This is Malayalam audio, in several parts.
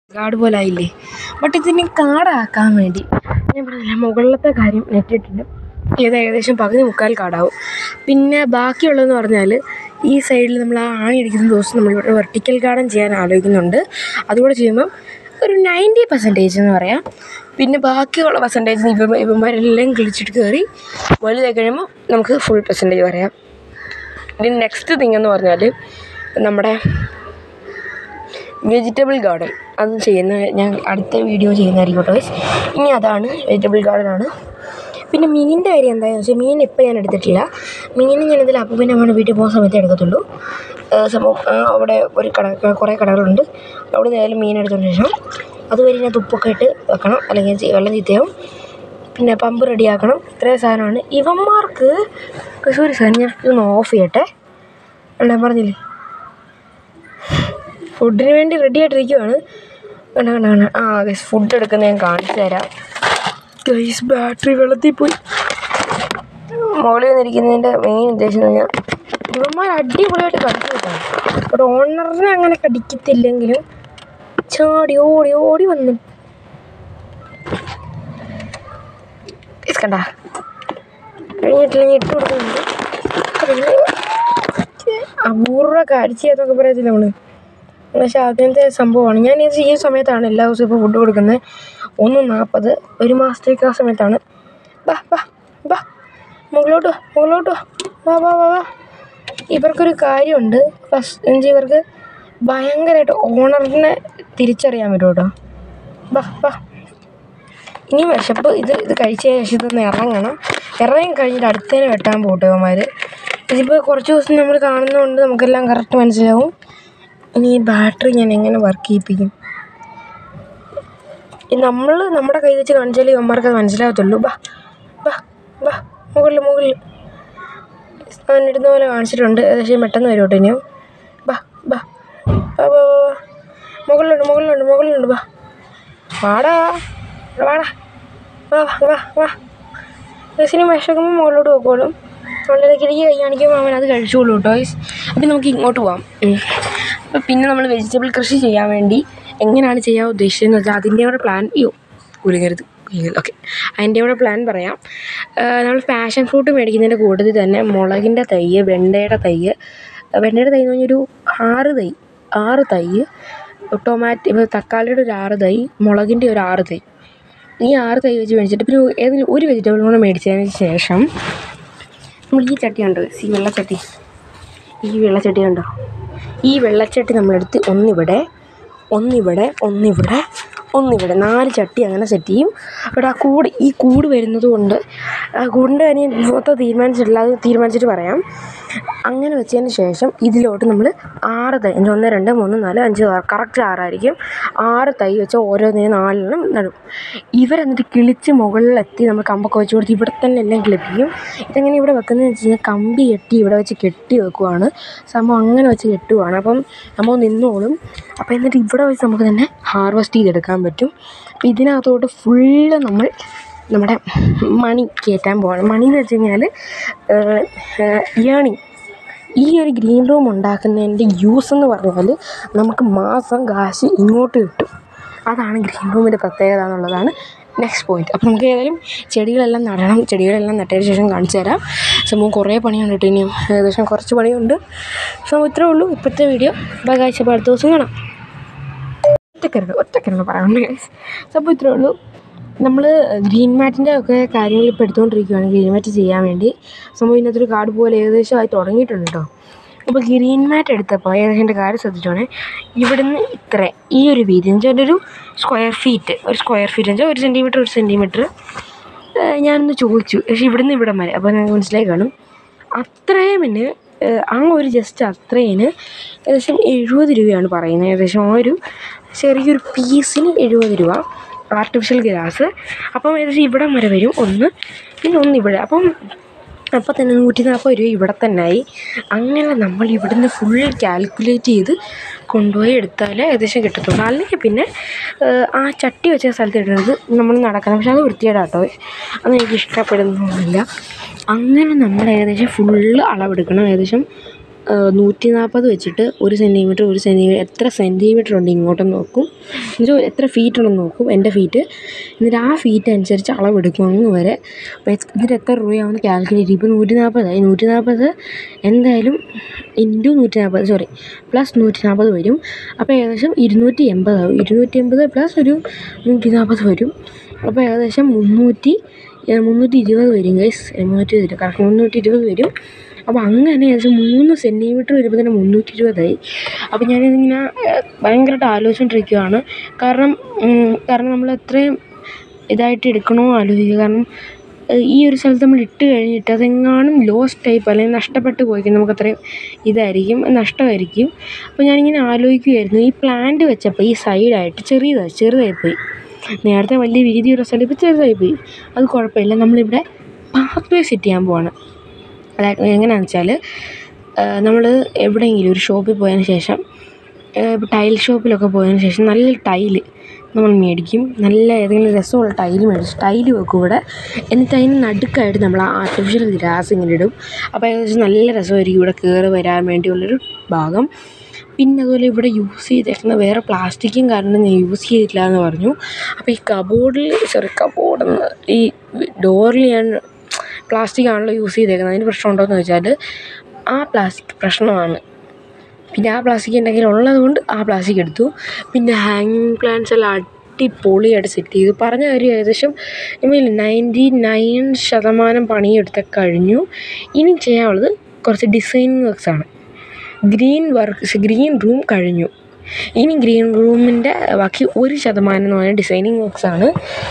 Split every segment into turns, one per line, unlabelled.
കാട് പോലെ ആയില്ലേ ബട്ട് ഇതിനെ കാടാക്കാൻ വേണ്ടി ഞാൻ പറഞ്ഞില്ല മുകളിലത്തെ കാര്യം നെറ്റിട്ടിട്ട് ഇത് ഏകദേശം പകുതി മുക്കാൽ കാടാവും പിന്നെ ബാക്കിയുള്ളതെന്ന് പറഞ്ഞാൽ ഈ സൈഡിൽ നമ്മൾ ആ ആണി അടിക്കുന്ന ദിവസം നമ്മളിവിടെ വെർട്ടിക്കൽ ഗാർഡൻ ചെയ്യാൻ ആലോചിക്കുന്നുണ്ട് അതുകൂടെ ചെയ്യുമ്പം ഒരു നയൻറ്റി പെർസെൻറ്റേജ് എന്ന് പറയാം പിന്നെ ബാക്കിയുള്ള പെർസെൻറ്റേജ് ഇവ ഇവന്മാരെല്ലാം കിളിച്ചിട്ട് കയറി വലുതായി കഴിയുമ്പോൾ നമുക്ക് ഫുൾ പെർസെൻറ്റേജ് പറയാം ഇനി നെക്സ്റ്റ് തിങ് എന്ന് പറഞ്ഞാൽ നമ്മുടെ വെജിറ്റബിൾ ഗാർഡൻ അത് ചെയ്യുന്ന ഞാൻ അടുത്ത വീഡിയോ ചെയ്യുന്നതായിരിക്കും കേട്ടോ guys. ഇനി അതാണ് വെജിറ്റബിൾ ഗാർഡൻ ആണ് പിന്നെ മീനിൻ്റെ കാര്യം എന്താണെന്ന് വെച്ചാൽ മീൻ ഇപ്പം ഞാൻ എടുത്തിട്ടില്ല മീൻ ഞാൻ ഇതിൽ അപ്പം പിന്നെ നമ്മൾ വീട്ടിൽ പോകുന്ന സമയത്ത് എടുക്കത്തുള്ളൂ ഏഹ് സംഭവം ആ അവിടെ ഒരു കട കുറേ കടകളുണ്ട് അവിടെ നിന്ന് ഏതായാലും മീൻ എടുത്തതിന് ശേഷം അതുവരെ ഞാൻ തുപ്പൊക്കെ ഇട്ട് വെക്കണം അല്ലെങ്കിൽ ചീ- വെള്ളം ചീത്തയാവും പിന്നെ പമ്പ് റെഡിയാക്കണം ഇത്രയും സാധനമാണ് ഇവന്മാർക്ക് സോറി സാർ ഞാൻ ഇതൊന്ന് ഓഫ് ചെയ്യട്ടെ അല്ല ഞാൻ പറഞ്ഞില്ലേ ഫുഡിന് വേണ്ടി റെഡി ആയിട്ടിരിക്കുവാണ് കണ്ട കണ്ട കണ്ട ആ ഗൈസ് ഫുഡ് എടുക്കുന്ന ഞാൻ കാണിച്ചു തരാം ഗൈസ് ബാറ്ററി വെള്ളത്തിൽ പോയി മുകളിൽ വന്നിരിക്കുന്നതിൻ്റെ മെയിൻ ഉദ്ദേശം എന്ന് പറഞ്ഞാൽ ഇവന്മാർ അടിപൊളിയായിട്ട് കടിച്ചു കിട്ടാണ് ഇവിടെ ഓണറിനെ അങ്ങനെ കടിക്കത്തില്ലെങ്കിലും ചാടി ഓടി ഓടി വന്നു ഗൈസ് കണ്ട കഴിഞ്ഞിട്ടില്ല ഞാൻ ഇട്ട് കൊടുക്കുന്നുണ്ട് പിന്നെ അപൂർവ കാഴ്ച എന്നൊക്കെ പറയത്തില്ല നമ്മള് പക്ഷെ അങ്ങനത്തെ സംഭവമാണ് ഞാൻ ഇത് ഈ സമയത്താണ് എല്ലാ ദിവസവും ഇപ്പോൾ ഫുഡ് കൊടുക്കുന്നത് ഒന്ന് നാൽപ്പത് ഒരു മാസത്തേക്ക് ആ സമയത്താണ് വാ വാ വാ മുകളിലോട്ട് വാ മുകളിലോട്ട് വാ വാ വാ വാ വാ ഇവർക്കൊരു കാര്യമുണ്ട് ഫസ്റ്റ് എന്നുവെച്ചാൽ ഇവർക്ക് ഭയങ്കരമായിട്ട് ഓണറിനെ തിരിച്ചറിയാൻ പറ്റും കേട്ടോ വാ വാ ഇനി വിശപ്പ് ഇത് ഇത് കഴിച്ച ശേഷം ഇതൊന്ന് ഇറങ്ങണം ഇറങ്ങി കഴിഞ്ഞിട്ട് അടുത്തേനെ വെട്ടാൻ പോട്ടെ അവന്മാർ ഇതിപ്പോൾ കുറച്ച് ദിവസം നമ്മൾ കാണുന്നതുകൊണ്ട് നമുക്കെല്ലാം കറക്റ്റ് മനസ്സിലാവും ഇനി ഈ ബാറ്ററി ഞാൻ എങ്ങനെ വർക്ക് ചെയ്യിപ്പിക്കും നമ്മൾ നമ്മുടെ കൈ വെച്ച് കാണിച്ചാലേ ഇവന്മാർക്ക് അത് മനസ്സിലാകത്തുള്ളൂ ബാ ബാ ബാ മുകളിൽ മുകളിൽ അവൻ ഇടുന്ന പോലെ കാണിച്ചിട്ടുണ്ട് ഏകദേശം പെട്ടെന്ന് വരും കേട്ടോ ഇനിയും ബാ ബാ ബാ ബാ ബാ ബാ. മുകളിലുണ്ട് മുകളിലുണ്ട് മുകളിലുണ്ട് ബാ വാടാ ഇവിടെ വാടാ വാ വാ വാ വാ ബസ്സിന് വിശക്കുമ്പോൾ മുകളിലോട്ട് പോക്കോളും വളരെ കിടക്കി കൈ കാണിക്കുമ്പോൾ അവൻ അത് കഴിച്ചോളൂ കേട്ടോ ഗൈസ് അപ്പം നമുക്ക് ഇങ്ങോട്ട് പോവാം ഉം. അപ്പം പിന്നെ നമ്മൾ വെജിറ്റബിൾ കൃഷി ചെയ്യാൻ വേണ്ടി എങ്ങനെയാണ് ചെയ്യാൻ ഉദ്ദേശിച്ചതെന്ന് വെച്ചാൽ അതിൻ്റെ കൂടെ പ്ലാൻ അയ്യോ കുലുങ്ങരുത് ഓക്കെ അതിൻ്റെ കൂടെ പ്ലാൻ പറയാം നമ്മൾ പാഷൻ ഫ്രൂട്ട് മേടിക്കുന്നതിൻ്റെ കൂട്ടത്തിൽ തന്നെ മുളകിൻ്റെ തൈ വെണ്ടയുടെ തൈ വെണ്ടയുടെ തൈ എന്ന് പറഞ്ഞൊരു ആറ് തൈ ആറ് തൈ ടൊമാറ്റോ ഇപ്പോൾ തക്കാളിയുടെ ഒരു ആറ് തൈ മുളകിൻ്റെ ഒരു ആറ് തൈ ഈ ആറ് തൈ വെച്ച് മേടിച്ചിട്ട് പിന്നെ ഏതെങ്കിലും ഒരു വെജിറ്റബിൾ കൂടെ മേടിച്ചതിന് ശേഷം നമ്മൾ ഈ ചട്ടി കണ്ടോ ഈ വെള്ളച്ചട്ടി ഈ വെള്ളച്ചട്ടി കണ്ടോ ഈ വെള്ളച്ചട്ടി നമ്മളെടുത്ത് ഒന്നിവിടെ ഒന്നിവിടെ ഒന്നിവിടെ ഒന്നിവിടെ നാല് ചട്ടി അങ്ങനെ സെറ്റ് ചെയ്യും അവിടെ ആ കൂട് ഈ കൂട് വരുന്നത് കൊണ്ട് ആ കൂടിൻ്റെ കാര്യം മൊത്തം തീരുമാനിച്ചിട്ടില്ല അത് തീരുമാനിച്ചിട്ട് പറയാം അങ്ങനെ വെച്ചതിന് ശേഷം ഇതിലോട്ട് നമ്മൾ ആറ് തൈ എൻ്റെ ഒന്ന് രണ്ട് മൂന്ന് നാല് അഞ്ച് ആറ് കറക്റ്റ് ആറായിരിക്കും ആറ് തൈ വെച്ച് ഓരോന്നിനും നാലെണ്ണം നടും ഇവരെന്നിട്ട് കിളിച്ച് മുകളിലെത്തി നമ്മൾ കമ്പൊക്കെ വെച്ച് കൊടുത്ത് ഇവിടെ തന്നെ എല്ലാം കിളിപ്പിക്കും ഇതെങ്ങനെ ഇവിടെ വെക്കുന്നതെന്ന് വെച്ച് കഴിഞ്ഞാൽ കമ്പി കെട്ടി ഇവിടെ വെച്ച് കെട്ടി വെക്കുവാണ് സംഭവം അങ്ങനെ വെച്ച് കെട്ടുവാണ് അപ്പം സംഭവം നിന്നോളും അപ്പോൾ എന്നിട്ട് ഇവിടെ വെച്ച് നമുക്ക് തന്നെ ഹാർവെസ്റ്റ് ചെയ്തെടുക്കാൻ പറ്റും അപ്പോൾ ഇതിനകത്തോട്ട് ഫുള്ള് നമ്മൾ നമ്മുടെ മണി കയറ്റാൻ പോവാണ് മണി എന്ന് വെച്ച് കഴിഞ്ഞാൽ ഏണി ഈ ഒരു ഗ്രീൻ റൂം ഉണ്ടാക്കുന്നതിൻ്റെ യൂസ് എന്ന് പറഞ്ഞാൽ നമുക്ക് മാസം കാശ് ഇങ്ങോട്ട് കിട്ടും അതാണ് ഗ്രീൻ റൂമിൻ്റെ പ്രത്യേകത എന്നുള്ളതാണ് നെക്സ്റ്റ് പോയിന്റ് അപ്പോൾ നമുക്ക് ഏതായാലും ചെടികളെല്ലാം നടണം ചെടികളെല്ലാം നട്ടതിന് ശേഷം കാണിച്ചു തരാം സംഭവം കുറേ പണിയുണ്ട് കേട്ടോ ഇനിയും ഏകദേശം കുറച്ച് പണിയുണ്ട് സംഭവം ഇത്രേ ഉള്ളൂ ഇപ്പോഴത്തെ വീഡിയോ ബൈ കാഴ്ച അപ്പോൾ അടുത്ത ദിവസം കാണാം ഒറ്റക്കരുത് ഒറ്റക്കരുത് പറയാനുണ്ട് ഗൈസ് അപ്പോൾ ഇത്രേ ഉള്ളൂ നമ്മൾ ഗ്രീൻ മാറ്റിൻ്റെ ഒക്കെ കാര്യങ്ങൾ ഇപ്പോൾ എടുത്തുകൊണ്ടിരിക്കുകയാണ് ഗ്രീൻ മാറ്റ് ചെയ്യാൻ വേണ്ടി സംഭവം ഇതിനകത്തൊരു കാർഡ് പോലെ ഏകദേശം ആയി തുടങ്ങിയിട്ടുണ്ട് കേട്ടോ അപ്പോൾ ഗ്രീൻ മാറ്റ് എടുത്തപ്പോൾ ഏകദേശം എൻ്റെ കാര്യം ശ്രദ്ധിച്ചോണേ ഇവിടുന്ന് ഇത്ര ഈ ഒരു വീതി എന്ന് വെച്ചാൽ ഒരു സ്ക്വയർ ഫീറ്റ് ഒരു സ്ക്വയർ ഫീറ്റ് എന്ന് വെച്ചാൽ ഒരു സെൻറ്റിമീറ്റർ ഒരു സെൻറ്റിമീറ്റർ ഞാനൊന്ന് ചോദിച്ചു പക്ഷേ ഇവിടുന്ന് ഇവിടം വരെ അപ്പോൾ നിങ്ങൾക്ക് മനസ്സിലായി കാണും അത്രയുമിന് ആ ഒരു ജസ്റ്റ് അത്രയിന് ഏകദേശം എഴുപത് രൂപയാണ് പറയുന്നത് ഏകദേശം ആ ഒരു ചെറിയൊരു പീസിന് എഴുപത് രൂപ ആർട്ടിഫിഷ്യൽ ഗ്രാസ് അപ്പം ഏകദേശം ഇവിടം വരെ വരും ഒന്ന് പിന്നെ ഒന്ന് ഇവിടെ അപ്പം അപ്പോൾ തന്നെ നൂറ്റി നാൽപ്പത് രൂപ ഇവിടെ തന്നെ ആയി അങ്ങനെ നമ്മൾ ഇവിടുന്ന് ഫുൾ കാൽക്കുലേറ്റ് ചെയ്ത് കൊണ്ടുപോയി എടുത്താലേ ഏകദേശം കിട്ടത്തുള്ളൂ അല്ലെങ്കിൽ പിന്നെ ഏഹ്, ആ ചട്ടി വെച്ച സ്ഥലത്ത് ഇടുന്നത് നമ്മൾ നടക്കണം പക്ഷെ അത് വൃത്തികേടാട്ടോ അത് എനിക്ക് ഇഷ്ടപ്പെടുന്നൊന്നുമില്ല അങ്ങനെ നമ്മൾ ഏകദേശം ഫുള്ള് അളവെടുക്കണം ഏകദേശം നൂറ്റി നാൽപ്പത് വെച്ചിട്ട് ഒരു സെൻറ്റിമീറ്റർ ഒരു സെൻറ്റിമീറ്റർ എത്ര സെൻറ്റിമീറ്റർ ഉണ്ട് ഇങ്ങോട്ടെന്ന് നോക്കും എന്നിട്ട് എത്ര ഫീറ്റ് ഉണ്ടെന്ന് നോക്കും എൻ്റെ ഫീറ്റ് എന്നിട്ട് ആ ഫീറ്റ് അനുസരിച്ച് അളവെടുക്കും അങ്ങ് വരെ അപ്പോൾ എന്നിട്ട് എത്ര രൂപയാവുമെന്ന് കാൽക്കുലേറ്റ് ചെയ്യും ഇപ്പോൾ നൂറ്റി നാൽപ്പതായി നൂറ്റി നാൽപ്പത് എന്തായാലും ഇൻറ്റു നൂറ്റി നാൽപ്പത് സോറി പ്ലസ് നൂറ്റി നാൽപ്പത് വരും അപ്പോൾ ഏകദേശം ഇരുന്നൂറ്റി എൺപതാവും ഇരുന്നൂറ്റി എൺപത് പ്ലസ് ഒരു നൂറ്റി നാൽപ്പത് വരും അപ്പോൾ ഏകദേശം മുന്നൂറ്റി മുന്നൂറ്റി ഇരുപത് വരും ഗൈസ് മുന്നൂറ്റി ഇരുപത് കറക്റ്റ് മുന്നൂറ്റി ഇരുപത് വരും അപ്പോൾ അങ്ങനെ ഏകദേശം മൂന്ന് സെൻറ്റിമീറ്റർ വരുമ്പോൾ തന്നെ മുന്നൂറ്റി ഇരുപതായി അപ്പോൾ ഞാനിതിങ്ങനെ ഭയങ്കരമായിട്ട് ആലോചിച്ചുകൊണ്ടിരിക്കുകയാണ് കാരണം കാരണം നമ്മൾ എത്രയും ഇതായിട്ട് എടുക്കണോ ആലോചിക്കുക കാരണം ഈ ഒരു സ്ഥലത്ത് നമ്മൾ ഇട്ട് കഴിഞ്ഞിട്ട് അതെങ്ങാനും ലോസ്റ്റ് ആയി പോയി അല്ലെങ്കിൽ നഷ്ടപ്പെട്ട് പോയി നമുക്ക് അത്രയും ഇതായിരിക്കും നഷ്ടമായിരിക്കും അപ്പോൾ ഞാനിങ്ങനെ ആലോചിക്കുകയായിരുന്നു ഈ പ്ലാന്റ് വെച്ചപ്പോൾ ഈ സൈഡായിട്ട് ചെറിയതായി ചെറുതായിപ്പോയി നേരത്തെ വലിയ വീതിയുള്ള സ്ഥലം ഇപ്പോൾ ചെറുതായിപ്പോയി അത് കുഴപ്പമില്ല നമ്മളിവിടെ പാത്ത് വേ സെറ്റ് ചെയ്യാൻ പോവാണ് അതായത് എങ്ങനെയാണെന്ന് വെച്ചാൽ നമ്മൾ എവിടെയെങ്കിലും ഒരു ഷോപ്പിൽ പോയതിന് ശേഷം ഇപ്പോൾ ടൈൽ ഷോപ്പിലൊക്കെ പോയതിന് ശേഷം നല്ല ടൈല് നമ്മൾ മേടിക്കും നല്ല ഏതെങ്കിലും രസമുള്ള ടൈല് മേടിച്ച് ടൈല് വെക്കും ഇവിടെ എന്നിട്ട് അതിന് നടുക്കായിട്ട് നമ്മൾ ആർട്ടിഫിഷ്യൽ ഗ്രാസ് ഇങ്ങനെ ഇടും അപ്പോൾ ഏകദേശം നല്ല രസമായിരിക്കും ഇവിടെ കയറി വരാൻ വേണ്ടിയുള്ളൊരു ഭാഗം പിന്നെ അതുപോലെ ഇവിടെ യൂസ് ചെയ്തേക്കുന്ന വേറെ പ്ലാസ്റ്റിക്കും കാരണം ഞാൻ യൂസ് ചെയ്തിട്ടില്ല എന്ന് പറഞ്ഞു അപ്പോൾ ഈ കബോർഡിൽ സോറി കബോർഡെന്ന് ഈ ഡോറിൽ ഞാൻ പ്ലാസ്റ്റിക് ആണല്ലോ യൂസ് ചെയ്തേക്കുന്നത് അതിന് പ്രശ്നമുണ്ടോ എന്ന് ചോദിച്ചാൽ ആ പ്ലാസ്റ്റിക് പ്രശ്നമാണ് പിന്നെ ആ പ്ലാസ്റ്റിക് എൻ്റെ കയ്യിൽ ഉള്ളത് കൊണ്ട് ആ പ്ലാസ്റ്റിക് എടുത്തു പിന്നെ ഹാങ്ങിങ് പ്ലാന്റ്സ് എല്ലാം അടിപൊളിയായിട്ട് സെറ്റ് ചെയ്തു പറഞ്ഞ കാര്യം ഏകദേശം ഇവയിൽ നയൻറ്റി നയൻ ശതമാനം പണിയെടുത്ത് കഴിഞ്ഞു ഇനി ചെയ്യാനുള്ളത് കുറച്ച് ഡിസൈനിങ് വർക്ക്സാണ് ഗ്രീൻ വർക്ക് ഗ്രീൻ റൂം കഴിഞ്ഞു ഇനി ഗ്രീൻ റൂമിൻ്റെ ബാക്കി ഒരു ശതമാനം എന്ന് പറഞ്ഞാൽ ഡിസൈനിങ് വർക്ക്സാണ്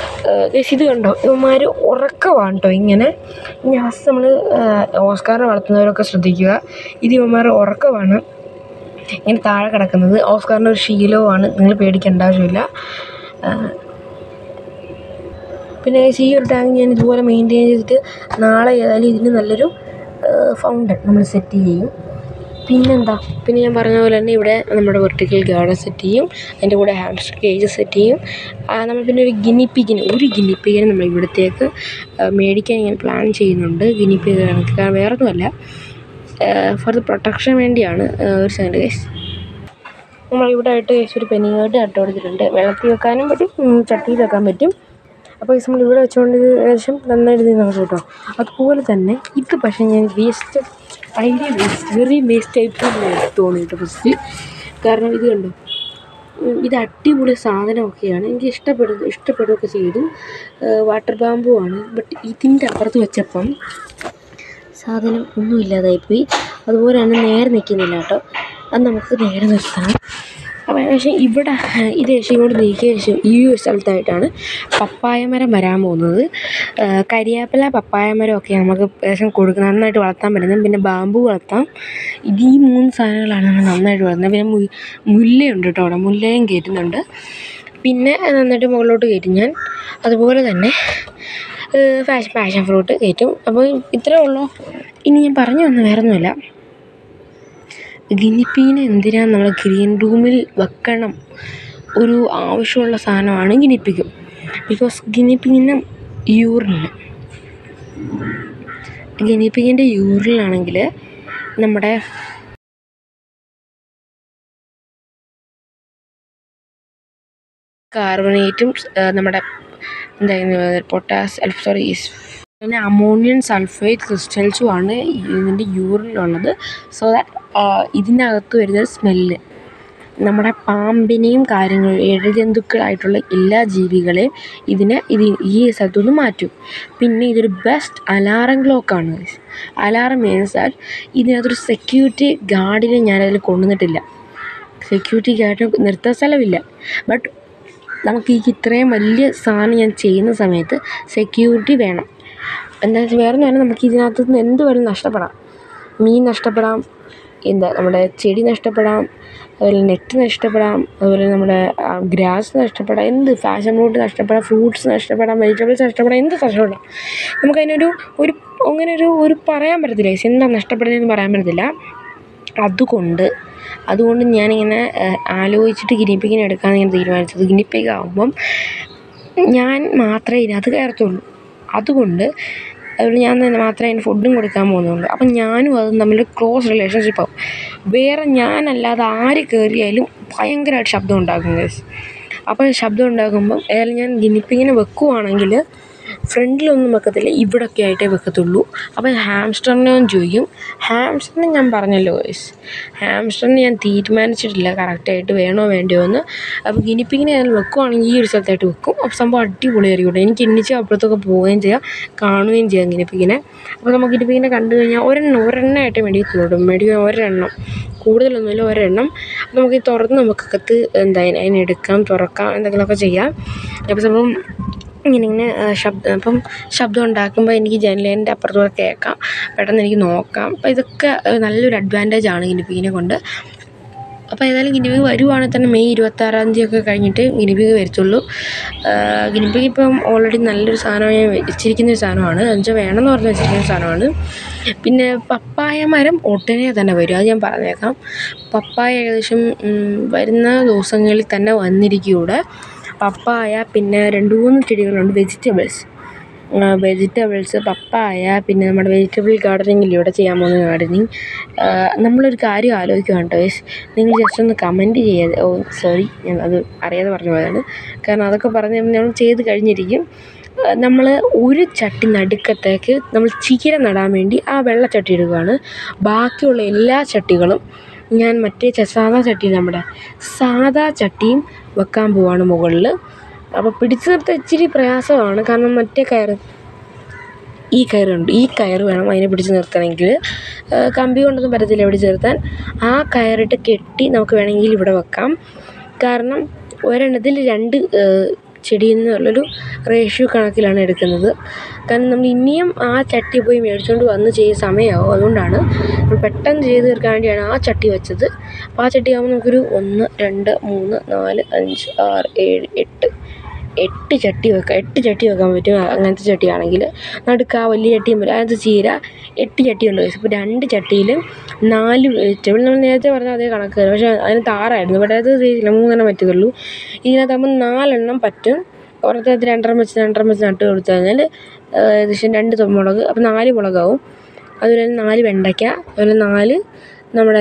ഗൈസ് ഇത് കണ്ടോ ഇവന്മാർ ഉറക്കമാണ് കേട്ടോ ഇങ്ങനെ ജാസ്റ്റ് നമ്മൾ ഓസ്കാറിനെ വളർത്തുന്നവരൊക്കെ ശ്രദ്ധിക്കുക ഇത് ഇവന്മാർ ഉറക്കമാണ് ഇങ്ങനെ താഴെ കിടക്കുന്നത് ഓസ്കാറിൻ്റെ ഒരു ശീലവുമാണ് നിങ്ങൾ പേടിക്കേണ്ട ആവശ്യമില്ല പിന്നെ ഗൈസ് ഈ ഒരു ടാങ്ക് ഞാൻ ഇതുപോലെ മെയിൻറ്റെയിൻ ചെയ്തിട്ട് നാളെ ഏതായാലും ഇതിന് നല്ലൊരു ഫൗണ്ടൻ നമ്മൾ സെറ്റ് ചെയ്യും പിന്നെന്താ പിന്നെ ഞാൻ പറഞ്ഞ പോലെ തന്നെ ഇവിടെ നമ്മുടെ വെർട്ടിക്കൽ ഗാർഡൻ സെറ്റ് ചെയ്യും അതിൻ്റെ കൂടെ ഹാംസ്റ്റർ കേജ് സെറ്റ് ചെയ്യും നമ്മൾ പിന്നെ ഒരു ഗിനിപ്പിക്കിന് ഒരു ഗിനിപ്പിക്കിനെ നമ്മൾ ഇവിടത്തേക്ക് മേടിക്കാൻ ഇങ്ങനെ പ്ലാൻ ചെയ്യുന്നുണ്ട് ഗിനിപ്പിക്ക് കണക്ക് കാരണം വേറെ ഒന്നുമല്ല ഫോർ ദ പ്രൊട്ടക്ഷൻ വേണ്ടിയാണ് ഒരു സെക്കൻഡ് ഗൈസ് നമ്മൾ ഇവിടെ ആയിട്ട് ഗൈസ് ഒരു പെനിങ്ങോട്ട് നട്ട് കൊടുത്തിട്ടുണ്ട് വെള്ളത്തിൽ വെക്കാനും പറ്റും ചട്ടിയിൽ വെക്കാൻ പറ്റും അപ്പോൾ ഗൈസ് നമ്മൾ ഇവിടെ വെച്ചുകൊണ്ട് ഏകദേശം നന്നായിട്ട് നമുക്ക് കേട്ടോ അതുപോലെ തന്നെ ഇത് പക്ഷേ ഞാൻ waste idea waste very waste ആയിട്ട് തോന്നിയിട്ട് ഫസ്റ്റ് കാരണം ഇത് കണ്ടോ ഇത് അടിപൊളി സാധനമൊക്കെയാണ് എനിക്ക് ഇഷ്ടപ്പെടുന്നത് ഇഷ്ടപ്പെടുകയൊക്കെ ചെയ്തു വാട്ടർ ബാമ്പു ആണ് ബട്ട് ഇതിൻ്റെ അപ്പുറത്ത് വെച്ചപ്പം സാധനം ഒന്നും ഇല്ലാതായിപ്പോയി അതുപോലെ തന്നെ നേരെ നിൽക്കുന്നില്ല കേട്ടോ അത് നമുക്ക് നേരെ നിർത്താം അപ്പോൾ ഏകദേശം ഇവിടെ ഇത് ഏകദേശം ഇങ്ങോട്ട് നീക്കിയ ശേഷം ഈ ഒരു സ്ഥലത്തായിട്ടാണ് പപ്പായ മരം വരാൻ പോകുന്നത് കരിയാപ്പില പപ്പായ മരമൊക്കെ നമുക്ക് ഏകദേശം കൊടുക്കും നന്നായിട്ട് വളർത്താൻ പറ്റുന്നത് പിന്നെ ബാമ്പു വളർത്താം ഇത് ഈ മൂന്ന് സാധനങ്ങളാണ് നമ്മൾ നന്നായിട്ട് വളർത്തുന്നത് പിന്നെ മു മുല്ലയുണ്ട് കേട്ടോ അവിടെ മുല്ലയും കയറ്റുന്നുണ്ട് പിന്നെ നന്നായിട്ട് മുകളിലോട്ട് കയറ്റും ഞാൻ അതുപോലെ തന്നെ ഫാഷൻ പാഷൻ ഫ്രൂട്ട് കയറ്റും അപ്പോൾ ഇത്രയേ ഉള്ളൂ ഇനി ഞാൻ പറഞ്ഞു വന്ന വേറെ ഒന്നുമില്ല ഗിനിപ്പീനെ എന്തിനാണ് നമ്മൾ ഗ്രീൻ റൂമിൽ വെക്കണം ഒരു ആവശ്യമുള്ള സാധനമാണ് ഗിനിപ്പിക്കും ബിക്കോസ് ഗിനിപ്പിങ്ങിന് യൂറിന് ഗിനിപ്പിങ്ങിൻ്റെ യൂറിനാണെങ്കിൽ നമ്മുടെ കാർബണേറ്റും നമ്മുടെ എന്തായിരുന്നു പൊട്ടാസ് സോറി പിന്നെ അമോണിയം സൾഫേറ്റ് ക്രിസ്റ്റൽസും ആണ് ഇതിൻ്റെ യൂറിനുള്ളത് സോ ദാറ്റ് ഇതിനകത്ത് വരുന്ന സ്മെല്ല് നമ്മുടെ പാമ്പിനെയും കാര്യങ്ങൾ ഇഴജന്തുക്കളായിട്ടുള്ള എല്ലാ ജീവികളെയും ഇതിനെ ഇത് ഈ സ്ഥലത്തു നിന്ന് മാറ്റും പിന്നെ ഇതൊരു ബെസ്റ്റ് അലാറം ക്ലോക്കാണ് അലാറം മീൻസ് ദാറ്റ് ഇതിനകത്തൊരു സെക്യൂരിറ്റി ഗാർഡിനെ ഞാനതിൽ കൊണ്ടുവന്നിട്ടില്ല സെക്യൂരിറ്റി ഗാർഡിന് നിർത്താൻ സ്ഥലമില്ല ബട്ട് നമുക്ക് ഈ ഇത്രയും വലിയ സാധനം ഞാൻ ചെയ്യുന്ന സമയത്ത് സെക്യൂരിറ്റി വേണം എന്താണെന്ന് വെച്ചാൽ വേറെ ഒന്നും നമുക്ക് ഇതിനകത്ത് നിന്ന് എന്ത് വേണമെങ്കിലും നഷ്ടപ്പെടാം മീൻ നഷ്ടപ്പെടാം എന്താ നമ്മുടെ ചെടി നഷ്ടപ്പെടാം അതുപോലെ നെറ്റ് നഷ്ടപ്പെടാം അതുപോലെ നമ്മുടെ ഗ്രാസ് നഷ്ടപ്പെടാം എന്ത് ഫാഷൻ ഫ്രൂട്ട് നഷ്ടപ്പെടാം ഫ്രൂട്ട്സ് നഷ്ടപ്പെടാം വെജിറ്റബിൾസ് നഷ്ടപ്പെടാം എന്ത് നഷ്ടപ്പെടാം നമുക്കതിനൊരു ഒരു അങ്ങനെ ഒരു ഒരു പറയാൻ പറ്റത്തില്ല എന്താ നഷ്ടപ്പെടുന്നതെന്ന് പറയാൻ പറ്റത്തില്ല അതുകൊണ്ട് അതുകൊണ്ട് ഞാനിങ്ങനെ ആലോചിച്ചിട്ട് ഗിനിപ്പിക്കിനെ എടുക്കാമെന്ന് ഞാൻ തീരുമാനിച്ചത് ഗിനിപ്പിക്ക് ആകുമ്പം ഞാൻ മാത്രമേ ഇതിനകത്ത് കയറത്തുള്ളൂ അതുകൊണ്ട് അതുകൊണ്ട് ഞാൻ തന്നെ മാത്രമേ അതിന് ഫുഡും കൊടുക്കാൻ പോകുന്നുള്ളൂ അപ്പം ഞാനും അതും തമ്മിൽ ക്ലോസ് റിലേഷൻഷിപ്പ് ആവും വേറെ ഞാനല്ലാതെ ആര് കയറിയാലും ഭയങ്കരമായിട്ട് ശബ്ദം ഉണ്ടാക്കും ഗൈസ് അപ്പോൾ ശബ്ദം ഉണ്ടാക്കുമ്പം ഏതായാലും ഞാൻ ഗിനിപ്പിങ്ങിനെ വെക്കുവാണെങ്കിൽ ഫ്രണ്ടിലൊന്നും വെക്കത്തില്ല ഇവിടെയൊക്കെ ആയിട്ടേ വെക്കത്തുള്ളൂ അപ്പോൾ ഹാംസ്റ്ററിനെ ഞാൻ ചോദിക്കും ഹാംസ്റ്ററിന് ഞാൻ പറഞ്ഞല്ലോ ഗൈസ് ഹാംസ്റ്ററിന് ഞാൻ തീരുമാനിച്ചിട്ടില്ല കറക്റ്റായിട്ട് വേണോ വേണ്ടയോ എന്ന് അപ്പോൾ ഗിനിപ്പിങ്ങിനെ ഞാൻ വെക്കുവാണെങ്കിൽ ഈ ഒരു സ്ഥലത്തായിട്ട് വെക്കും അപ്പോൾ സംഭവം അടിപൊളിയായിരിക്കും എനിക്ക് എണ്ണിച്ച് അപ്പുറത്തൊക്കെ പോവുകയും ചെയ്യാം കാണുകയും ചെയ്യാം ഗിനിപ്പിങ്ങിനെ അപ്പോൾ നമുക്ക് ഗിനിപ്പിങ്ങിനെ കണ്ടു കഴിഞ്ഞാൽ ഒരെണ്ണം ഒരെണ്ണമായിട്ട് മേടിക്കത്തുള്ളൂ മേടിക്കുക ഒരെണ്ണം കൂടുതലൊന്നുമില്ല ഒരെണ്ണം അപ്പോൾ നമുക്ക് ഈ തുറന്ന് നമുക്കകത്ത് എന്താ അതിനെ എടുക്കാം തുറക്കാം എന്തെങ്കിലുമൊക്കെ ചെയ്യാം അപ്പോൾ സംഭവം ഇങ്ങനെ ഇങ്ങനെ ശബ്ദം അപ്പം ശബ്ദം ഉണ്ടാക്കുമ്പോൾ എനിക്ക് ജനലേൻ്റെ അപ്പുറത്തൂടെ കേൾക്കാം പെട്ടെന്ന് എനിക്ക് നോക്കാം അപ്പോൾ ഇതൊക്കെ നല്ലൊരു അഡ്വാൻറ്റേജ് ആണ് ഗിനിപ്പിങ്ങിനെ കൊണ്ട് അപ്പോൾ ഏതായാലും ഗിനിപിഗ് വരുവാണെങ്കിൽ തന്നെ മെയ് ഇരുപത്താറാം തീയതി ഒക്കെ കഴിഞ്ഞിട്ട് ഗിനിപിഗ് വരത്തുള്ളൂ ഗിനിപിഗ് ഇപ്പം ഓൾറെഡി നല്ലൊരു സാധനം ഞാൻ വെച്ചിരിക്കുന്ന ഒരു സാധനമാണ് എന്നുവെച്ചാൽ വേണമെന്ന് പറഞ്ഞ് വെച്ചിരിക്കുന്ന സാധനമാണ് പിന്നെ പപ്പായ മരം ഉടനെ തന്നെ വരും അത് ഞാൻ പറഞ്ഞേക്കാം പപ്പായ ഏകദേശം വരുന്ന ദിവസങ്ങളിൽ തന്നെ വന്നിരിക്കും ഇവിടെ പപ്പായ പിന്നെ രണ്ട് മൂന്ന് ചെടികളുണ്ട് വെജിറ്റബിൾസ് വെജിറ്റബിൾസ് പപ്പായ പിന്നെ നമ്മുടെ വെജിറ്റബിൾ ഗാർഡനിങ്ങില്ലേ ഇവിടെ ചെയ്യാൻ പോകുന്ന ഗാർഡനിങ് നമ്മളൊരു കാര്യം ആലോചിക്കുകയാണ് കേട്ടോ ഗൈസ് നിങ്ങൾ ജസ്റ്റ് ഒന്ന് കമൻറ്റ് ചെയ്യാതെ ഓ സോറി ഞാൻ അത് അറിയാതെ പറഞ്ഞു പോയതാണ് കാരണം അതൊക്കെ പറഞ്ഞ് നമ്മൾ ചെയ്ത് കഴിഞ്ഞിരിക്കും നമ്മൾ ഒരു ചട്ടി നടുക്കത്തേക്ക് നമ്മൾ ചീര നടാൻ വേണ്ടി ആ വെള്ള ചട്ടി എടുക്കുകയാണ് ബാക്കിയുള്ള എല്ലാ ചട്ടികളും ഞാൻ മറ്റേ സാദാ ചട്ടി നമ്മുടെ സാദാ ചട്ടിയും വെക്കാൻ പോവാണ് മുകളിൽ അപ്പോൾ പിടിച്ചു നിർത്താൻ ഇച്ചിരി പ്രയാസമാണ് കാരണം മറ്റേ കയറ് ഈ കയറുണ്ട് ഈ കയറ് വേണം അതിനെ പിടിച്ച് നിർത്തണമെങ്കിൽ കമ്പി കൊണ്ടൊന്നും പറ്റത്തില്ല പിടിച്ച് നിർത്താൻ ആ കയറിട്ട് കെട്ടി നമുക്ക് വേണമെങ്കിൽ ഇവിടെ വെക്കാം കാരണം ഒരെണ്ണത്തിൽ രണ്ട് ചെടി എന്നുള്ളൊരു റേഷ്യോ കണക്കിലാണ് എടുക്കുന്നത് കാരണം നമ്മൾ ഇനിയും ആ ചട്ടി പോയി മേടിച്ചുകൊണ്ട് വന്ന് ചെയ്യുന്ന സമയമാവും അതുകൊണ്ടാണ് നമ്മൾ പെട്ടെന്ന് ചെയ്ത് തീർക്കാൻ വേണ്ടിയാണ് ആ ചട്ടി വെച്ചത് അപ്പോൾ ആ ചട്ടി ആകുമ്പോൾ നമുക്കൊരു ഒന്ന് രണ്ട് മൂന്ന് നാല് അഞ്ച് ആറ് ഏഴ് എട്ട് എട്ട് ചട്ടി വെക്കാം എട്ട് ചട്ടി വെക്കാൻ പറ്റും അങ്ങനത്തെ ചട്ടിയാണെങ്കിൽ നടുക്ക് ആ വലിയ ചട്ടിയും വരും അതിനകത്ത് ചീര എട്ട് ചട്ടിയുണ്ട് ഇപ്പോൾ രണ്ട് ചട്ടിയിൽ നാല് വെജിറ്റബിൾ നമ്മൾ നേരത്തെ പറഞ്ഞ അതേ കണക്ക് പക്ഷേ അതിന് താറായിരുന്നു ഇവിടെ അത് ചെയ്തില്ല മൂന്നെണ്ണം പറ്റത്തുള്ളൂ ഇതിനകത്താകുമ്പോൾ നാലെണ്ണം പറ്റും ഒരെണ്ണത്തിനകത്ത് രണ്ടെണ്ണം വെച്ച് രണ്ടെണ്ണം വെച്ച് നട്ട് കൊടുത്തു കഴിഞ്ഞാൽ ഏകദേശം രണ്ട് മുളക് അപ്പോൾ നാല് മുളകാവും അതുപോലെ തന്നെ നാല് വെണ്ടയ്ക്ക അതുപോലെ നാല് നമ്മുടെ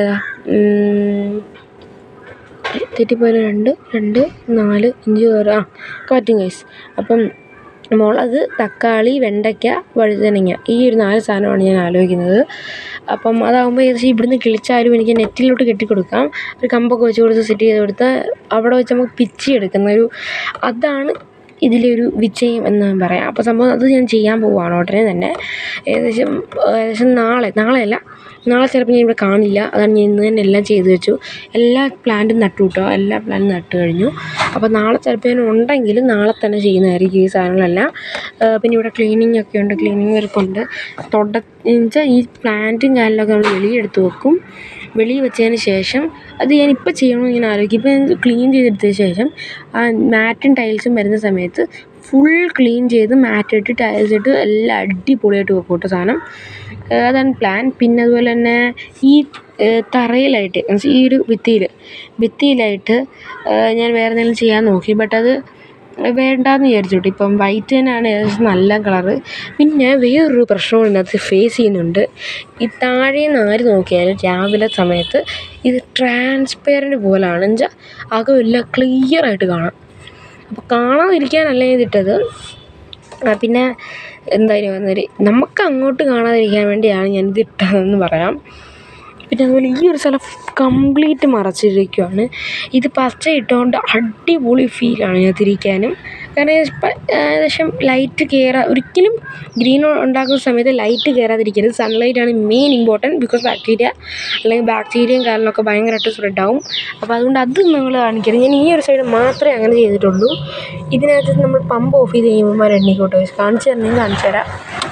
തെറ്റിപ്പോയാൽ രണ്ട് രണ്ട് നാല് അഞ്ച് ആറ് ആ പറ്റും ഗൈസ് അപ്പം മുളക് തക്കാളി വെണ്ടയ്ക്ക വഴുതനങ്ങ ഈ ഒരു നാല് സാധനമാണ് ഞാൻ ആലോചിക്കുന്നത് അപ്പം അതാകുമ്പോൾ ഏകദേശം ഇവിടുന്ന് കിളിച്ചാലും എനിക്ക് നെറ്റിലോട്ട് കെട്ടിക്കൊടുക്കാം ഒരു കമ്പൊക്കെ വെച്ച് കൊടുത്ത് സെറ്റ് ചെയ്ത് കൊടുത്താൽ അവിടെ വെച്ച് നമുക്ക് പിച്ചി എടുക്കുന്ന ഒരു അതാണ് ഇതിലെ ഒരു വിജയം എന്ന് പറയാം അപ്പോൾ സംഭവം അത് ഞാൻ ചെയ്യാൻ പോവുകയാണ് ഉടനെ തന്നെ ഏകദേശം ഏകദേശം നാളെ നാളെയല്ല നാളെ ചിലപ്പോൾ ഞാൻ ഇവിടെ കാണില്ല അതാണ് ഞാൻ ഇന്ന് തന്നെ എല്ലാം ചെയ്ത് വെച്ചു എല്ലാ പ്ലാന്റും നട്ടു കേട്ടോ എല്ലാ പ്ലാന്റും നട്ട് കഴിഞ്ഞു അപ്പോൾ നാളെ ചിലപ്പോൾ ഞാൻ ഉണ്ടെങ്കിൽ നാളെ തന്നെ ചെയ്യുന്നതായിരിക്കും ഈ സാധനങ്ങളെല്ലാം പിന്നെ ഇവിടെ ക്ലീനിങ് ഒക്കെ ഉണ്ട് ക്ലീനിങ് വർക്കുണ്ട് തൊട എന്നുവെച്ചാൽ ഈ പ്ലാന്റും കാര്യങ്ങളൊക്കെ നമ്മൾ വെളിയെടുത്ത് വെക്കും വെളിയിൽ വെച്ചതിന് ശേഷം അത് ഞാൻ ഇപ്പോൾ ചെയ്യണമെന്ന് ഇങ്ങനെ ആലോചിക്കും ഇപ്പോൾ ഞാൻ ക്ലീൻ ചെയ്തെടുത്തതിന് ശേഷം ആ മാറ്റും ടൈൽസും വരുന്ന സമയത്ത് ഫുൾ ക്ലീൻ ചെയ്ത് മാറ്റ് ഇട്ട് ടൈൽസ് ഇട്ട് എല്ലാം അടിപൊളിയായിട്ട് വെക്കും കേട്ടോ സാധനം അതാണ് പ്ലാൻ പിന്നെ അതുപോലെ തന്നെ ഈ തറയിലായിട്ട് മീൻസ് ഈ ഒരു ഭിത്തിയിൽ ഭിത്തിയിലായിട്ട് ഞാൻ വേറെ എന്തെങ്കിലും ചെയ്യാൻ നോക്കി ബട്ട് അത് വേണ്ടാന്ന് വിചാരിച്ചു കേട്ടോ ഇപ്പം വൈറ്റ് തന്നെയാണ് ഏകദേശം നല്ല കളറ് പിന്നെ വേറൊരു പ്രശ്നം ഇതിനകത്ത് ഫേസ് ചെയ്യുന്നുണ്ട് ഈ താഴെ നിന്ന് ആര് നോക്കിയാലും രാവിലെ സമയത്ത് ഇത് ട്രാൻസ്പെറൻറ്റ് പോലാണ് എന്നുവെച്ചാൽ അകമെല്ലാം ക്ലിയറായിട്ട് കാണാം അപ്പോൾ കാണാതിരിക്കാനല്ല ഇതിട്ടത് പിന്നെ എന്തായാലും വന്നൊരു നമുക്ക് അങ്ങോട്ട് കാണാതിരിക്കാൻ വേണ്ടിയാണ് ഞാനിത് ഇട്ടതെന്ന് പറയാം പിന്നെ അതുപോലെ ഈ ഒരു സ്ഥലം കംപ്ലീറ്റ് മറച്ചിരിക്കുകയാണ് ഇത് പച്ച ഇട്ടുകൊണ്ട് അടിപൊളി ഫീലാണ് ഇതിനകത്തിരിക്കാനും കാരണം ഏകദേശം ലൈറ്റ് കയറാ ഒരിക്കലും ഗ്രീൻ ഉണ്ടാക്കുന്ന സമയത്ത് ലൈറ്റ് കയറാതിരിക്കരുത് സൺലൈറ്റാണ് മെയിൻ ഇമ്പോർട്ടൻറ്റ് ബിക്കോസ് ബാക്ടീരിയ അല്ലെങ്കിൽ ബാക്ടീരിയയും കാര്യങ്ങളൊക്കെ ഭയങ്കരമായിട്ട് സ്പ്രെഡ് ആവും അപ്പോൾ അതുകൊണ്ട് അത് നിങ്ങൾ കാണിക്കരുത് ഞാൻ ഈ ഒരു സൈഡ് മാത്രമേ അങ്ങനെ ചെയ്തിട്ടുള്ളൂ ഇതിനകത്ത് നമ്മൾ പമ്പ് ഓഫ് ചെയ്ത് കഴിയുമ്പോൾ എണ്ണിക്കോട്ടെ കാണിച്ചു തരണമെങ്കിൽ കാണിച്ചു തരാം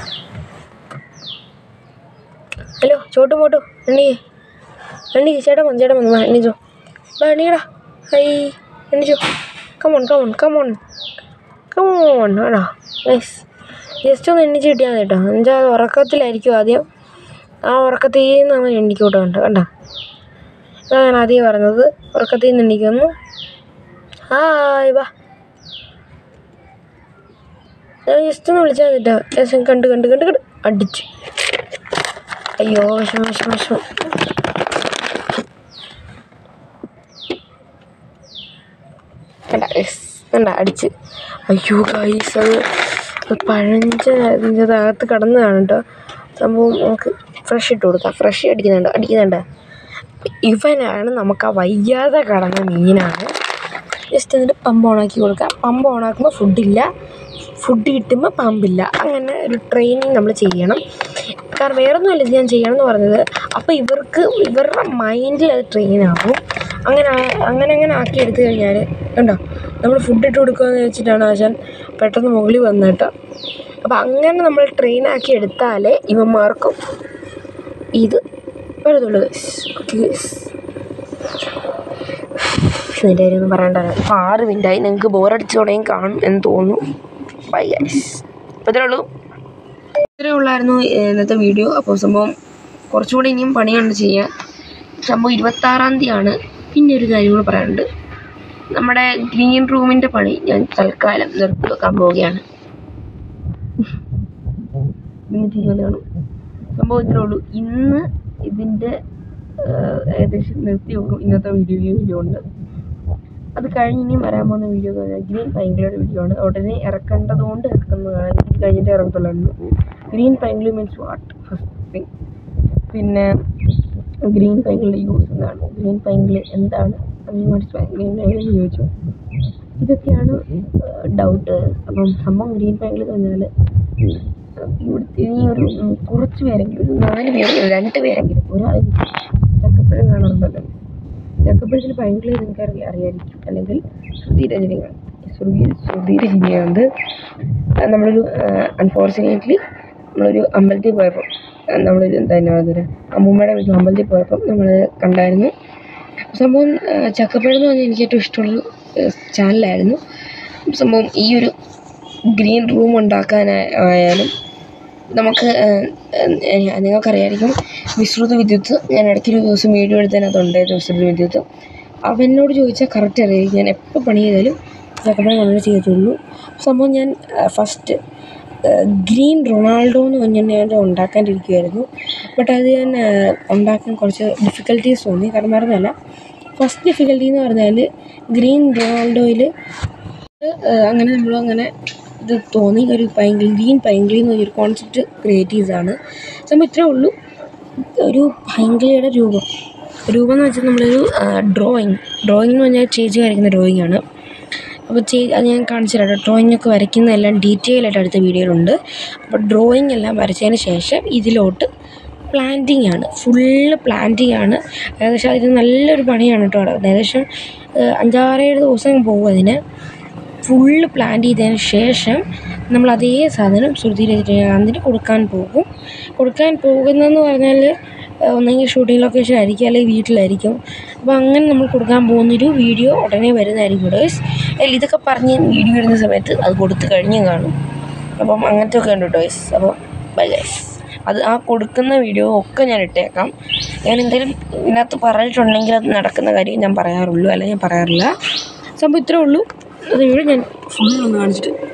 ഹലോ ചോട്ടു മോട്ടു എണ്ണി എണ്ണി ചേട്ടാ വന്നു ചേട്ടാ വന്നു എണ്ണിച്ചോ ബാ എണ്ണീടാ ഹൈ എണ്ണിച്ചോ കമോൺ കമോൺ കമോൺ കമോൺ ആടാ നൈസ് ജസ്റ്റ് ഒന്ന് എണ്ണിച്ച് കിട്ടിയാൽ മതി കേട്ടോ എന്നുവെച്ചാൽ ഉറക്കത്തിലായിരിക്കും ആദ്യം ആ ഉറക്കത്തിൽ നിന്ന് നമ്മൾ എണ്ണിക്കോട്ടെ കണ്ടോ കണ്ടോ ഇതാ ഞാൻ ആദ്യം പറഞ്ഞത് ഉറക്കത്തിൽ നിന്ന് എണ്ണിക്കുന്നു ഹായ് വാ ജസ്റ്റ് ഒന്ന് വിളിച്ചാൽ മതി കേട്ടോ ജസ്റ്റ് കണ്ട് കണ്ട് കണ്ട് കണ്ട് അടിച്ച് അയ്യോ വിഷമം വിഷമം വിഷമം കണ്ട യെസ് കണ്ട അടിച്ച് അയ്യോ ഗൈസ് അത് അത് പഴഞ്ച ഇതിൻ്റെ അകത്ത് കടന്നതാണ് കേട്ടോ സംഭവം നമുക്ക് ഫ്രഷ് ഇട്ട് കൊടുക്കാം ഫ്രഷ് അടിക്കുന്നുണ്ട് അടിക്കുന്നുണ്ട് ഇവനാണ് നമുക്ക് ആ വയ്യാതെ കടന്ന മീനാണ് ജസ്റ്റ് എന്നിട്ട് പമ്പ് ഓണാക്കി കൊടുക്കുക പമ്പ് ഓണാക്കുമ്പോൾ ഫുഡില്ല ഫുഡ് കിട്ടുമ്പോൾ പമ്പില്ല അങ്ങനെ ഒരു ട്രെയിനിങ് നമ്മൾ ചെയ്യണം കാരണം വേറൊന്നുമല്ല ഇത് ഞാൻ ചെയ്യണം എന്ന് പറഞ്ഞത് അപ്പോൾ ഇവർക്ക് ഇവരുടെ മൈൻഡിൽ അത് ട്രെയിൻ ആവും അങ്ങനെ ആ- അങ്ങനെ അങ്ങനെ ആക്കി എടുത്തു കഴിഞ്ഞാൽ കണ്ടോ നമ്മൾ ഫുഡ് ഇട്ട് കൊടുക്കുകയെന്ന് വെച്ചിട്ടാണ് ആശാൻ പെട്ടെന്ന് മുകളിൽ വന്നിട്ട് അപ്പോൾ അങ്ങനെ നമ്മൾ ട്രെയിൻ ആക്കി എടുത്താലേ ഇവന്മാർക്കും ഇത് വരുന്നുള്ളൂ ഓക്കെ ഇതിൻ്റെ കാര്യമൊന്നും പറയണ്ട ഇപ്പോൾ ആറ് മിനിറ്റായി നിങ്ങൾക്ക് ബോറടിച്ച് തുടങ്ങി കാണും എന്ന് തോന്നുന്നു ബൈ ഗൈസ് അപ്പോൾ ഇത്രേ ഉള്ളൂ ഇത്രേ ഉള്ളായിരുന്നു ഇന്നത്തെ വീഡിയോ അപ്പോൾ സംഭവം കുറച്ചുകൂടി ഇനിയും പണിയുണ്ട് ചെയ്യാൻ സംഭവം ഇരുപത്താറാം തീയതിയാണ് പിന്നെ ഒരു കാര്യം കൂടെ പറയാനുണ്ട് നമ്മുടെ ഗ്രീൻ റൂമിൻ്റെ പണി ഞാൻ തൽക്കാലം നിർത്തി വെക്കാൻ പോവുകയാണ് ഇന്ന് തീരുമാനമാണ് സംഭവം ഇത്രേ ഉള്ളൂ ഇന്ന് ഇതിൻ്റെ ആഹ്, ഏകദേശം നിർത്തി വെക്കും ഇന്നത്തെ വീഡിയോ വീഡിയോ ഉണ്ട് അത് കഴിഞ്ഞ് ഇനിയും വരാൻ പോകുന്ന വീഡിയോ എന്ന് പറഞ്ഞാൽ ഗ്രീൻ പൈങ്കിളിയുടെ വീഡിയോ ആണ് ഉടനെ ഇറക്കേണ്ടതുകൊണ്ട് ഇറക്കുന്നതാണ് ഇത് കഴിഞ്ഞിട്ട് ഇറങ്ങത്തുള്ളായിരുന്നു ഗ്രീൻ പൈങ്കിളി മീൻസ് വാട്ട് ഫസ്റ്റ് തിങ് പിന്നെ ഗ്രീൻ പൈങ്കിളിയുടെ യൂസ് എന്താണ് ഗ്രീൻ പൈങ്കിളി എന്താണ് വാട്സ് ഗ്രീൻ പൈങ്കിളി ചോദിച്ചു ഇതൊക്കെയാണ് ഡൗട്ട് അപ്പം സംഭവം ഗ്രീൻ പൈങ്കിളി എന്ന് പറഞ്ഞാൽ ഇവിടുത്തെ ഈ ഒരു ഉം, കുറച്ച് പേരെങ്കിലും ഒരു നാല് പേരെങ്കിലും രണ്ട് പേരെങ്കിലും ഒരാൾ ചക്കപ്പഴം കാണാറുണ്ടല്ലോ ചക്കപ്പഴത്തിന് പൈങ്കിളി നിങ്ങൾക്ക് അറിയാം അറിയായിരിക്കും അല്ലെങ്കിൽ ശ്രുതി രജനി ശ്രുതി ശ്രുതി രജനികാന്ത് അത് നമ്മളൊരു അൺഫോർച്ചുനേറ്റ്ലി നമ്മളൊരു അമ്പലത്തിൽ പോയപ്പോൾ ആ, നമ്മളൊരു എന്താ പറയുക അമ്മൂമ്മയുടെ വീട്ടിൽ അമ്പലത്തിൽ പോയപ്പം നമ്മൾ കണ്ടായിരുന്നു സംഭവം ആ, ചക്കപ്പഴം എന്ന് പറഞ്ഞാൽ എനിക്ക് ഏറ്റവും ഇഷ്ടമുള്ളൊരു ചാനലായിരുന്നു സംഭവം ഈ ഒരു ഗ്രീൻ റൂം ഉണ്ടാക്കാനായാലും നമുക്ക് ഏഹ്, നിങ്ങൾക്കറിയായിരിക്കും വിശ്രുത വിദ്യുത്ത് ഞാൻ ഇടയ്ക്കൊരു ദിവസം വീഡിയോ എടുത്തതിനകത്തുണ്ടായിരുന്നു വിശ്രുത വിദ്യുത്ത് അവനോട് ചോദിച്ചാൽ കറക്റ്റ് അറിയായിരിക്കും ഞാൻ എപ്പോൾ പണി ചെയ്താലും ചക്കപ്പഴം കൊണ്ടേ ചെയ്യത്തുള്ളൂ സംഭവം ഞാൻ ഫസ്റ്റ് ഗ്രീൻ റൊണാൾഡോ എന്ന് പറഞ്ഞാൽ ഞാൻ ഉണ്ടാക്കാണ്ടിരിക്കുമായിരുന്നു ബട്ട് അത് ഞാൻ ഏഹ്, ഉണ്ടാക്കാൻ കുറച്ച് ഡിഫിക്കൽട്ടീസ് തോന്നി കാരണം പറഞ്ഞല്ല ഫസ്റ്റ് ഡിഫിക്കൽട്ടി എന്ന് പറഞ്ഞാൽ ഗ്രീൻ റൊണാൾഡോയിൽ അങ്ങനെ നമ്മൾ അങ്ങനെ ഇത് തോന്നി ഒരു പൈങ്കിളി ഗ്രീൻ പൈങ്കിളി എന്ന് പറഞ്ഞൊരു കോൺസെപ്റ്റ് ക്രിയേറ്റ് ചെയ്തതാണ് സംഭവം ഇത്രേ ഉള്ളൂ ഒരു പൈങ്കിളിയുടെ രൂപം രൂപം എന്ന് വെച്ചാൽ നമ്മളൊരു ഡ്രോയിങ് ഡ്രോയിങ് എന്ന് പറഞ്ഞാൽ ചേച്ചി വരയ്ക്കുന്ന ഡ്രോയിങ് ആണ് അപ്പോൾ ചേ അത് ഞാൻ കാണിച്ചു തരാം ഡ്രോയിങ് ഒക്കെ വരയ്ക്കുന്നതെല്ലാം ഡീറ്റെയിൽ ആയിട്ട് അടുത്ത വീഡിയോയിലുണ്ട് അപ്പോൾ ഡ്രോയിങ് എല്ലാം വരച്ചതിന് ശേഷം ഇതിലോട്ട് പ്ലാന്റിങ് ആണ് ഫുള്ള് പ്ലാന്റിങ് ആണ് ഏകദേശം ഇത് നല്ലൊരു പണിയാണ് കേട്ടോ നടക്കുന്നത് ഏകദേശം ഏഹ്, അഞ്ചാറേഴ് ദിവസം പോകും അതിന് ഫുള്ള് പ്ലാൻ ചെയ്തതിന് ശേഷം നമ്മൾ അതേ സാധനം ശ്രുതി രജനീകാന്തിന് കൊടുക്കാൻ പോകും കൊടുക്കാൻ പോകുന്നതെന്ന് പറഞ്ഞാൽ ഏഹ്, ഒന്നെങ്കിൽ ഷൂട്ടിംഗ് ലൊക്കേഷൻ ആയിരിക്കും അല്ലെങ്കിൽ വീട്ടിലായിരിക്കും അപ്പോൾ അങ്ങനെ നമ്മൾ കൊടുക്കാൻ പോകുന്നൊരു വീഡിയോ ഉടനെ വരുന്നതായിരിക്കും ഗൈസ് അതിൽ ഇതൊക്കെ പറഞ്ഞ് വീഡിയോ ഇടുന്ന സമയത്ത് അത് കൊടുത്ത് കഴിഞ്ഞ് കാണും അപ്പം അങ്ങനത്തെ ഒക്കെ ഉണ്ട് ഗൈസ് അപ്പോൾ ബൈ ഗൈസ് അത് ആ കൊടുക്കുന്ന വീഡിയോ ഒക്കെ ഞാൻ ഇട്ടേക്കാം ഞാൻ എന്തെങ്കിലും ഇതിനകത്ത് പറഞ്ഞിട്ടുണ്ടെങ്കിൽ അത് നടക്കുന്ന കാര്യം ഞാൻ പറയാറുള്ളൂ അല്ലെങ്കിൽ ഞാൻ പറയാറില്ല സംഭവം ഇത്രേ ഉള്ളൂ അത് വീഡിയോ ഞാൻ ഫുൾ ഒന്ന് കാണിച്ചിട്ട്